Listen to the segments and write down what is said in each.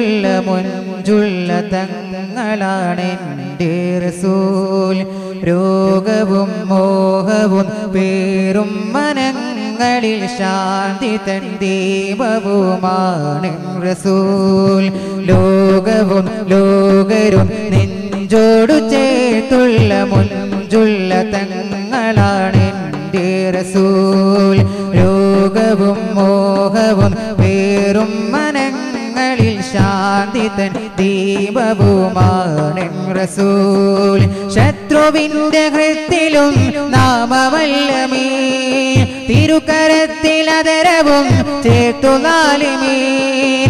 ചേർത്തുള്ള മുഞ്ചുള്ള തങ്ങളാണ് എൻ്റെ റസൂൽ രോഗവും മോഹവും പേരും മനങ്ങളിൽ ശാന്തി തൻ ദീപവുമാണ് റസൂൽ ലോകവും ലോകരും നെഞ്ചോടു ചേർത്തുള്ള മുഞ്ചുള്ള തങ്ങളാണ് എൻ്റെ റസൂൽ രോഗവും മോഹവും പേരും മനങ്ങളിൽ ശാന്തി തൻ ദീപവുമാണ് റസൂൽ ശത്രുവിന്റെ ഹൃത്തിലും നാമവല്ലമേ തിരുക്കരത്തിൽ അതരവും ചേർത്തു നാലിമീൻ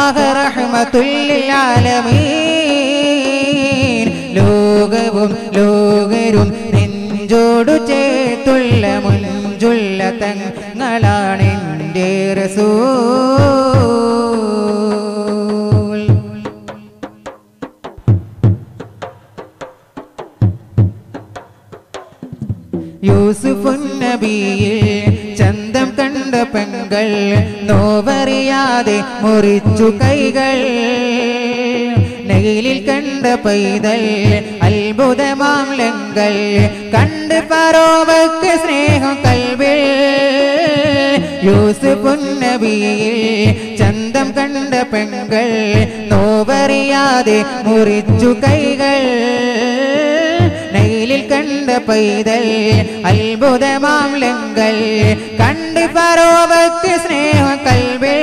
ത്വാഹറഹ്മത്തുല്ലാലമീൻ ലോകവും ലോകരും നെഞ്ചോടു ചേർത്തുള്ള മുഞ്ചുള്ള തങ്ങളാണ് എൻ്റെ റസൂൽ യൂസുഫുൻ നബിയിൽ ചന്തം കണ്ട പെങ്ങൾ നോവറിയാതെ മുറിച്ചു കൈകൾ നെയിലിൽ കണ്ട പൈതൽ അത്ഭുതമാം ലങ്കൽ കണ്ട് ഫറോവക്ക് സ്നേഹം കൽവിൽ യൂസുഫുൻ നബിയിൽ ചന്തം കണ്ട പെങ്ങൾ നോവറിയാതെ മുറിച്ചു കൈകൾ നെയിലിൽ കണ്ട പൈതൽ അത്ഭുതമാം ലങ്കൽ കണ്ട് ഫറോവക്ക് സ്നേഹ കൽവിൽ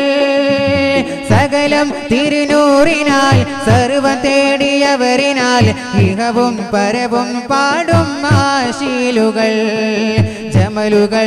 സകലം തിരുനൂറിനാൽ സർവ തേടിയവരിനാൽ ഇഹവും പരവും പാടും ആശീലുകൾ ജമലുകൾ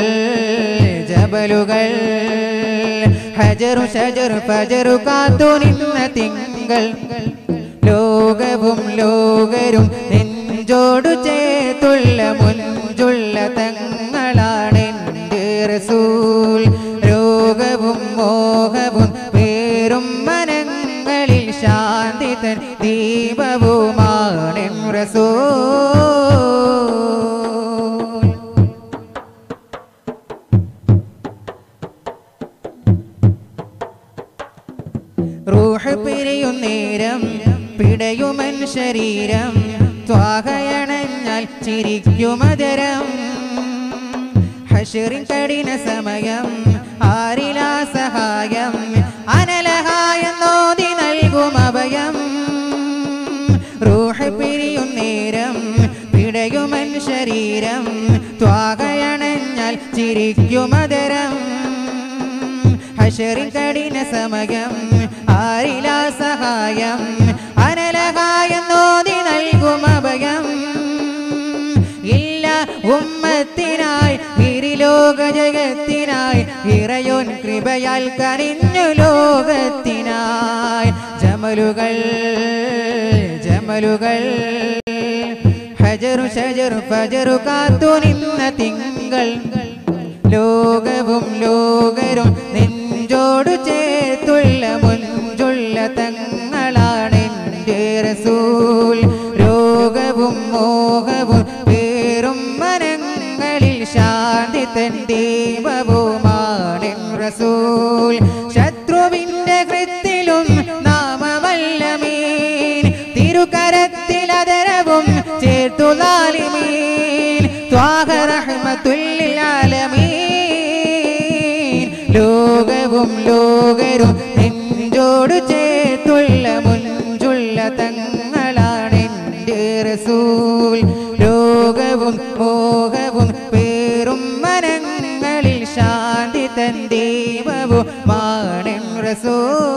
ജബലുകൾ ഹജറു ഷജറു ഫജറു കാത്തു നിന്ന തിങ്കൾ ലോകവും ലോകരും നെഞ്ചോടു ചേർത്തുള്ള മുഞ്ചുള്ള തങ്ങളാണ് എൻ്റെ റസൂൽ രോഗവും മോഹവും പേരും മനങ്ങളിൽ ശാന്തി തൻ ദീപവുമാണ് റസൂൽ റൂഹ് പിരിയും നേരം പിടയുമൻ ശരീരം ത്വാഹയണഞ്ഞാൽ ചിരിക്കുമതരം ഹഷറിൻ കഠിന സമയം ആരിലാ സഹായം അനലഹായ നോതി നൽകും അഭയം റൂഹ് പിരിയും നേരം പിടയുമൻ ശരീരം ത്വാഹയണഞ്ഞാൽ ചിരിക്കുമതരം ഹഷറിൻ കഠിന സമയം ആരിലാ സഹായം അനലഹായ നോതി നൽകും അഭയം ഇല്ല ഉമ്മത്തിനായി ഗിരിലോക ജഗത്തിനായി ഇറയോൻ കൃപയാൽ കനിഞ്ഞു ലോകത്തിനായി ജമലുകൾ ജമലുകൾ ഹജറു ഷജറു ഫജറു കാത്തു നിന്ന തിങ്കൾ ലോകവും ലോകരും നെഞ്ചോടു ചേർത്തുള്ള മുഞ്ചുള്ള തങ്ങളാണ് എൻ്റെ റസൂൽ രോഗവും മോഹവും പേരും മനങ്ങളിൽ ശാന്തി തൻ ദീപവുമാണ് റസൂൽ ശത്രുവിന്റെ കൃത്തിലും നാമവല്ലമീൻ തിരുകരത്തിൽ അതരവും ചേർത്തു നാലിമീൻ ത്വാഹറഹ്മത്തുല്ലാലമീൻ ലോകവും ലോകരും നെഞ്ചോടു ചേർത്തുള്ള മുഞ്ചുള്ള തങ്ങളാണ് എൻ്റെ റസൂൽ ലോകവും മോഹവും പേരും മനങ്ങളിൽ ശാന്തി തൻ ദൈവവും മാണം റസൂൽ